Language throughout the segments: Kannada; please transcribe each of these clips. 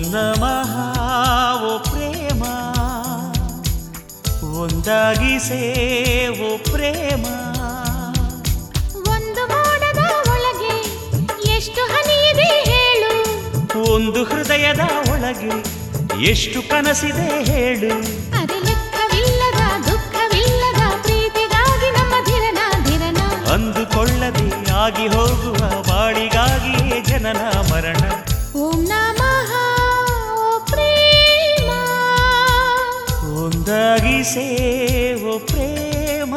ನಮಃ ಓ ಪ್ರೇಮ ಒಂದಾಗಿ ಸೇವೋ ಪ್ರೇಮ ಒಂದು ಮೋಡದ ಒಳಗೆ ಎಷ್ಟು ಹನಿ ಇದೆ ಹೇಳು ಒಂದು ಹೃದಯದ ಒಳಗೆ ಎಷ್ಟು ಕನಸಿದೆ ಹೇಳು ಅರೆ ಲೆಕ್ಕವಿಲ್ಲದ ದುಃಖವಿಲ್ಲದ ಪ್ರೀತಿಗಾಗಿ ನಮ್ಮ ಧಿರನ ಧಿರನ ಅಂದುಕೊಳ್ಳದೆ ಆಗಿ ಹೋಗುವ ಬಾಳಿಗಾಗಿಯೇ ಜನನ ಮರಣ ಓಂ ನಮಃ ಓ ಪ್ರೇಮ ಒಂದಾಗಿ ಸೇವೋ ಪ್ರೇಮ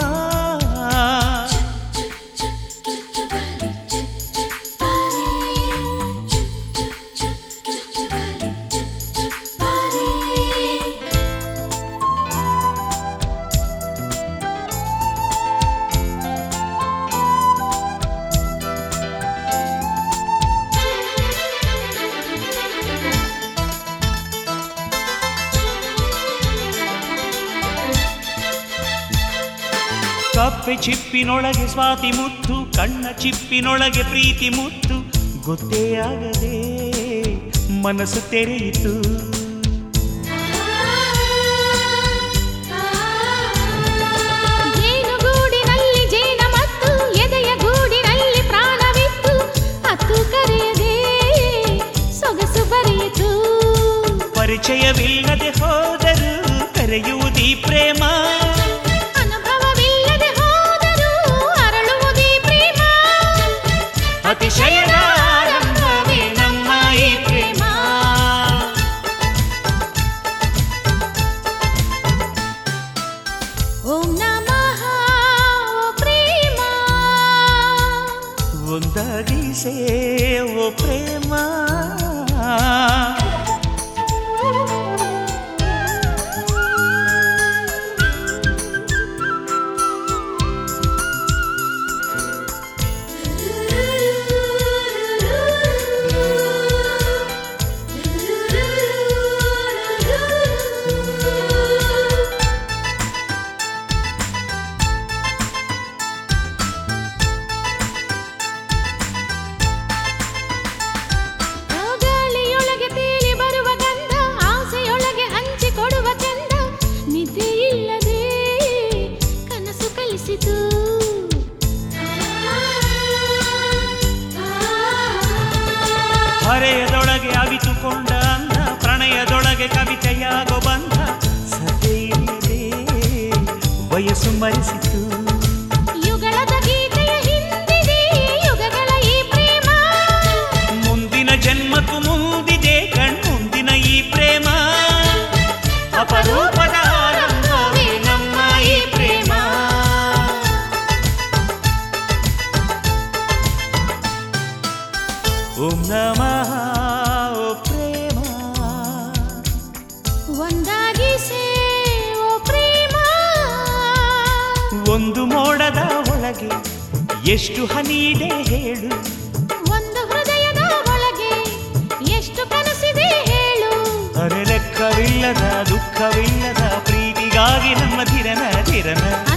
ಕಪ್ಪೆ ಚಿಪ್ಪಿನೊಳಗೆ ಸ್ವಾತಿ ಮುತ್ತು ಕಣ್ಣ ಚಿಪ್ಪಿನೊಳಗೆ ಪ್ರೀತಿ ಮುತ್ತು ಗೊತ್ತೇ ಆಗದೆ ಮನಸ್ಸು ತೆರೆಯಿತು ಜೇನುಗೂಡಿನಲ್ಲಿ ಜೇನ ಮತ್ತು ಎದೆಯ ಗೂಡಿನಲ್ಲಿ ಪ್ರಾಣವಿತ್ತು ಅತ್ತು ಕರೆಯದೆ ಸೊಗಸು ಬರೆಯಿತು ಪರಿಚಯವಿಲ್ಲದೆ ಹೋದರೂ ಕರೆಯುವುದೀ ಪ್ರೇಮ ಅನುಭವವಿಲ್ಲದೆ ಹೋದರೂ ಅರಳುವುದೇ ಪ್ರೇಮ ಅತಿಶಯದ ಆರಂಭವೇ ನಮ್ಮ ಈ ಪ್ರೇಮ ಓಂ ನಮಃ ಓ ಪ್ರೇಮ ಒಂದಾಗಿ ಸೇವೋ ಪ್ರೇಮ ಆ ಗಾಳಿಯೊಳಗೆ ತೇಲಿ ಬರುವ ಗಂಧ ಆಸೆಯೊಳಗೆ ಹಂಚಿಕೊಡುವ ಚಂದ ನಿದ್ದೆ ಇಲ್ಲದೆ ಕನಸು ಕಲಿಸಿತು ಹರೆಯದೊಳಗೆ ಅವಿತುಕೊಂಡ ಅಂದ ಪ್ರಣಯದೊಳಗೆ ಕವಿತೆಯಾಗೋ ಬಂಧ ಸದ್ದೆ ಇಲ್ಲದೆ ವಯಸ್ಸು ಮರೆಸಿತು ಯುಗಳದ ಗೀತೆಯ ಹಿಂದಿದೆ ಯುಗಗಳ ಈ ಪ್ರೇಮ ಮುಂದಿನ ಜನ್ಮಕ್ಕೂ ಮುಂದಿದೆ ಕಣ್ಮುಂದಿನ ಈ ಪ್ರೇಮ ಅಪರೂಪದ ಆರಂಭವೇ ನಮ್ಮ ಈ ಪ್ರೇಮ ಓಂ ನಮಃ ಓ ಪ್ರೇಮ ಒಂದಾಗಿ ಸೇ ಓ ಪ್ರೇಮ ಒಂದು ಮೋಡದ ಒಳಗೆ ಎಷ್ಟು ಹನಿ ಇದೆ ಹೇಳು ಒಂದು ಹೃದಯದ ಒಳಗೆ ಎಷ್ಟು ಕನಸಿದೆ ಹೇಳು ಅರೆ ಲೆಕ್ಕವಿಲ್ಲದ ದುಃಖವಿಲ್ಲದ ಪ್ರೀತಿಗಾಗಿ ನಮ್ಮ ಧಿರನ ಧಿರನ